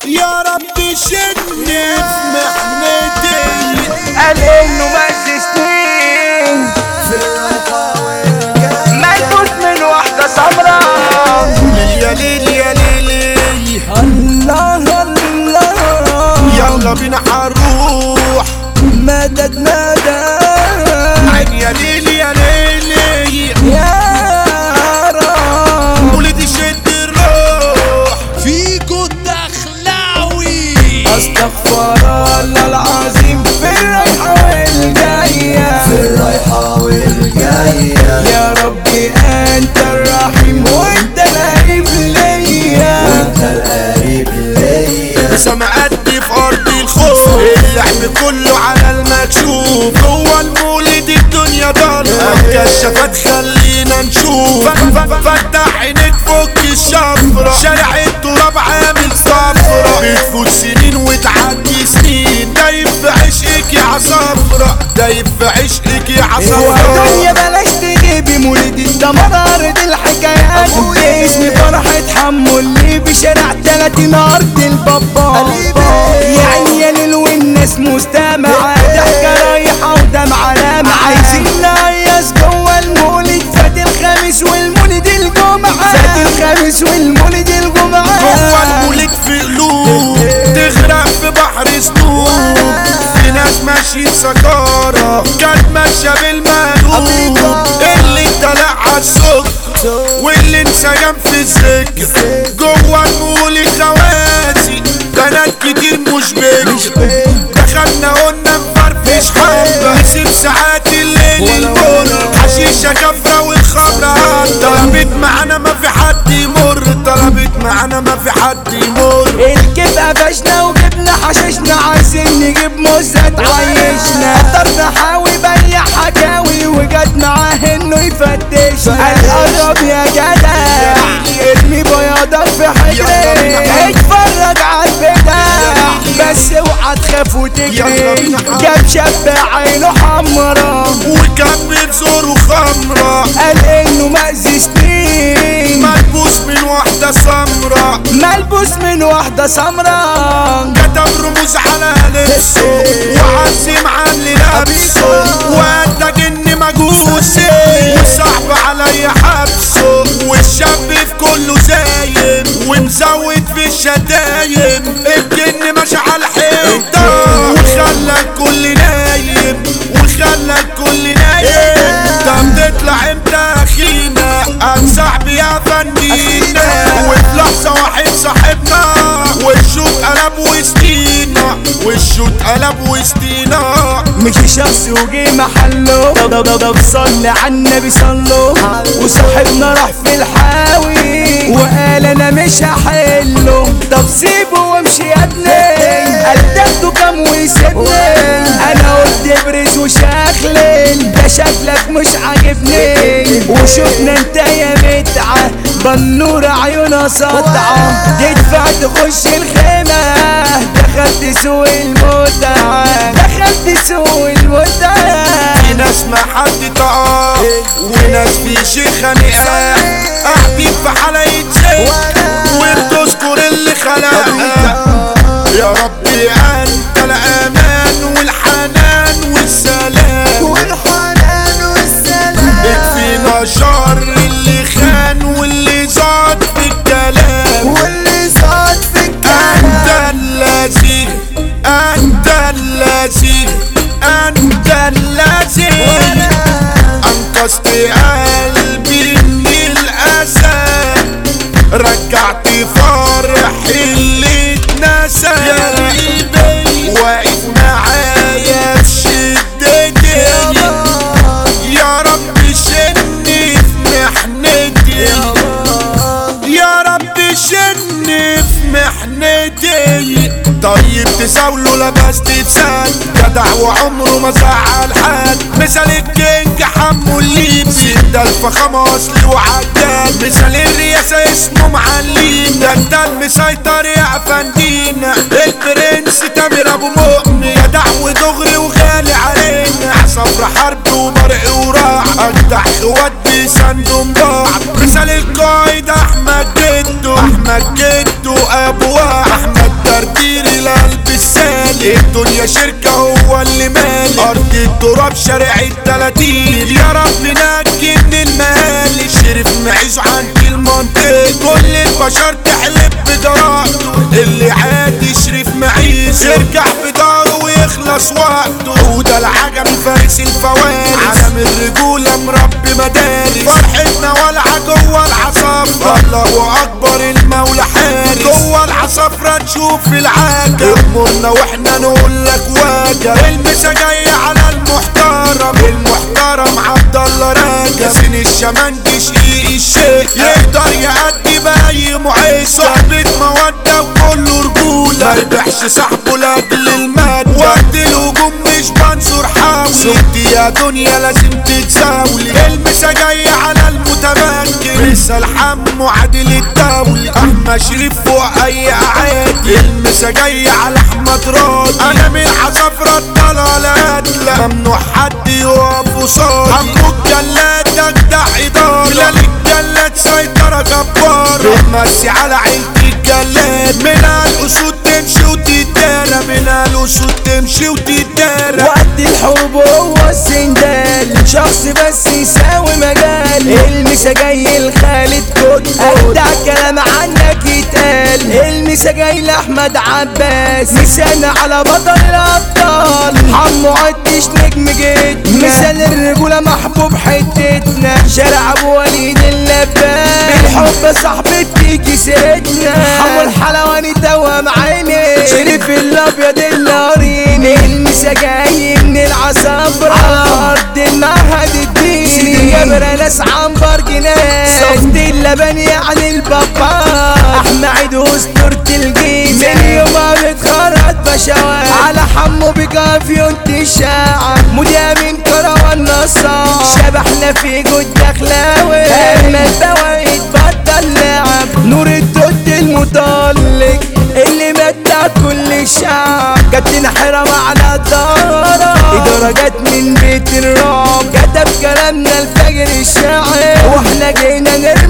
يا رب شدني في محنتي قال انه مزجني ملبوس من واحدة سمرا يا ليل يا ليل الله الله يلا بينا حنروح مدد مدد عين يا ليل يا ليل يا رب ولدي شد الروح فيكو الدخلاوي استغفر الله العظيم في الرايحة والجاية في الرايحة والجاية يا ربي انت الرحيم وانت القريب ليا وانت القريب ليا سمعتني في ارض الخوف اللعب كله على المكشوف هو المولد الدنيا ضلمة كشفت خلينا نشوف ف- ف- فتح عينيك فك الشفرة شارع التراب عامل صفرة بتفوت سنين وتعدي سنين دايب في عشقك يا عصفرة دايب في عشقك يا عصفرة الدنيا بلاش تجيبي مولد الدمار ارض الحكايات اسمي فرحة حمو اللي بشارع 30 ارض البابا يا عيال والناس مستمعة ضحكة رايحة ودمعة لامعة عايزين نقيس جوه المولد فات الخميس والمولد الجمعة فات الخميس والمولد الجمعة جوه المولد في قلوب تغرق في بحر سنوب في ناس ماشيين سكارة كانت ماشية بالمقلوب اللي طلع عالسوق واللي انسجم في السكة جوه المولد خواسي بنات كتير مش بك دخلنا قلنا نفرفش حبة نسيب ساعات الليل البر حشيشة كفرة والخمرة طلبت معانا ما في حد يمر طلبت معانا ما في حد يمر الكيف قفشنا وجبنا حششنا عايزين نجيب مزة تعيشنا اخترنا حاوي بيع حكاوي وجت معاه انه يفتشنا القرب يا جدع ارمي بياضك في حجري اتفرج على البدع بس اوعى تخاف وتجري جاب شاب عينه حمرا وكان بيزور خمرة قال انه مأذي سنين ملبوس من واحدة سمرة ملبوس من واحدة سمرا كتب رموز على لبسه وعزم عن اللي لابسه وانت جن مجوسي وصعب عليا حبسه والشاب في كله زايم ومزود في الشدايم الجن ماشي على الحيطة وخلى الكل نايم وخلى الكل نايم طب تطلع امتى اخينا قال صاحبي يا فنينا وفي لحظة واحد صاحبنا وشه اتقلب وسطينا وشه اتقلب وسطينا مش شخص وجي محله طب طب طب صلي على النبي صلوا وصاحبنا راح في الحاوي وقال انا مش هحله طب سيبه وامشي يا ابني قدمته كام ويسيبني انا قلت ابرز وشخلل ده شكلك مش عاجبني وشوفنا انت يا متعه بنور عيونها سطعه تدفع تخش الخيمه دخلت سوق المتعه دخلت سوق المتعه في ناس ما حد طاق وناس في شي خانقة قاعدين في حالة يتشيك وبتذكر اللي خلقها يا ربي انت الامان والحنان والسلام والحنان والسلام اكفينا شر اللي خان واللي زاد في الكلام واللي صاد في انت الذي انت الذي انت الذي انقذت قلبي من الاسى رجعت فرح اللي اتنسى يا قلبي واقف معايا في شدتي يا رب شني في محنتي يا رب شني في محنتي طيب تساوله لبس تتسال جدع وعمره ما زعل حد مثال الكينج حمو الليبي ده الفخامة اصلي وعدال مثال الرئاسة اسمه معلم ده ده المسيطر يا افندينا البرنس تامر ابو مؤمن جدع ودغري وغالي علينا عصفر حرب وبرق وراع اجدع خوات بيساندوا بعض مثال القايد احمد جدو احمد جدو ابو واحد احمد يا شركة هو اللي مالك أرض التراب شارع التلاتين يا رب نجي من المهالك شرف معيش عند المنطقة كل البشر تحلف بجراءته اللي عادي شريف معيش يرجع في داره ويخلص وقته وده العجم فارس الفوارس عالم الرجولة مربي مدارس فرحتنا والعة جوه العصافرة الله أكبر المولى حارس جوه العصافرة نشوف العاجة امورنا واحنا نقول لك واجب المسا جاي على المحترم المحترم عبد الله راجع سن الشمندي شقيق الشيخ يقدر يأدي بأي معيش صحبة مودة وكله رجولة ما يبيعش صاحبه لأجل المادة وقت الهجوم مش بنصر حاول سبتي يا دنيا لازم تتساولي المسا جاي على المتمكن لسه الحم وعادل الدولي احمد شريف فوق اي عادي المسا جاي على احمد راضي انا من عصافرة الضلالات لا ممنوع حد يقف قصادي عمرو الجلاد اجدع اداري لا للجلاد سيطرة جبارة بتمسي على عيلة الجلاد من الاسود تمشي وتتدارى من الاسود تمشي وتتدارى وقت الحروب هو السندال شخص بس يساوي مجال المسا جاي لخالد كتب اجدع كلام عنك يتقال المسا جاي لاحمد عباس مسانا على بطل الابطال حمو عدش نجم جيتنا مثال الرجوله محبوب حتتنا شارع ابو وليد اللبان بالحب صاحبتي كسيتنا حمو الحلواني توام عيني شريف الابيض الناريني المسا جاي من العصافرة على ارض المعهد الديني سيدي جبرة ناس عنبر جنان صفت اللبن يعني البابا احنا عيد اسطورة الجيزة من يوم ما بتخرج بشوات على حمو بكافيون تشاع مذيع من كروان نصار شبحنا في جود دخلاوي اما البواقي اتبطل لعب نور الدود المطلق اللي متع كل الشعب جت حرام على الدارة درجات من بيت الرعب كتب كلامنا الفجر الشاعر واحنا جينا نرجع